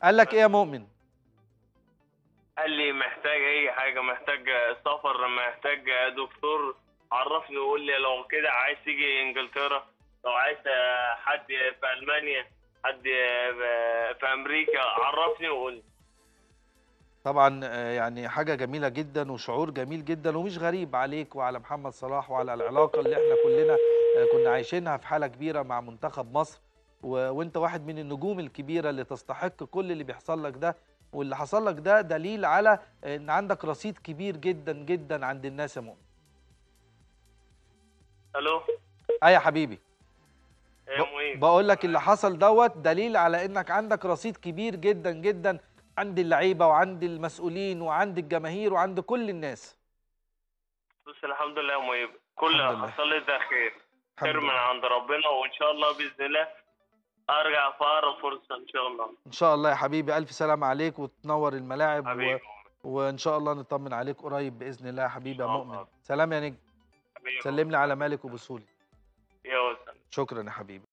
قال لك ايه يا مؤمن قال لي محتاج اي حاجه محتاج سفر محتاج دكتور عرفني وقول لي لو كده عايز تيجي انجلترا لو عايز حد في المانيا حد في امريكا عرفني وقول لي طبعا آه، يعني حاجة جميلة جدا وشعور جميل جدا ومش غريب عليك وعلى محمد صلاح وعلى العلاقة اللي احنا كلنا آه، كنا عايشينها في حالة كبيرة مع منتخب مصر و... وانت واحد من النجوم الكبيرة اللي تستحق كل اللي بيحصل لك ده واللي حصل لك ده دليل على ان عندك رصيد كبير جدا جدا عند الناس يا مؤمن الو اه يا حبيبي يا مهيب بقول لك اللي حصل دوت دليل على انك عندك رصيد كبير جدا جدا عند اللعيبة وعند المسؤولين وعند الجماهير وعند كل الناس بس الحمد لله يا مهيب كل الحمد لله. حصل لي ده خير الحمد خير من لله. عند ربنا وان شاء الله باذن الله ارجع في اقرب فرصه ان شاء الله ان شاء الله يا حبيبي الف سلامة عليك وتنور الملاعب و... حبيبي وان شاء الله نطمن عليك قريب باذن الله يا حبيبي يا إن شاء مؤمن الله. سلام يا نجم حبيبي سلم لي على مالك وبسولي يا وسلام شكرا يا حبيبي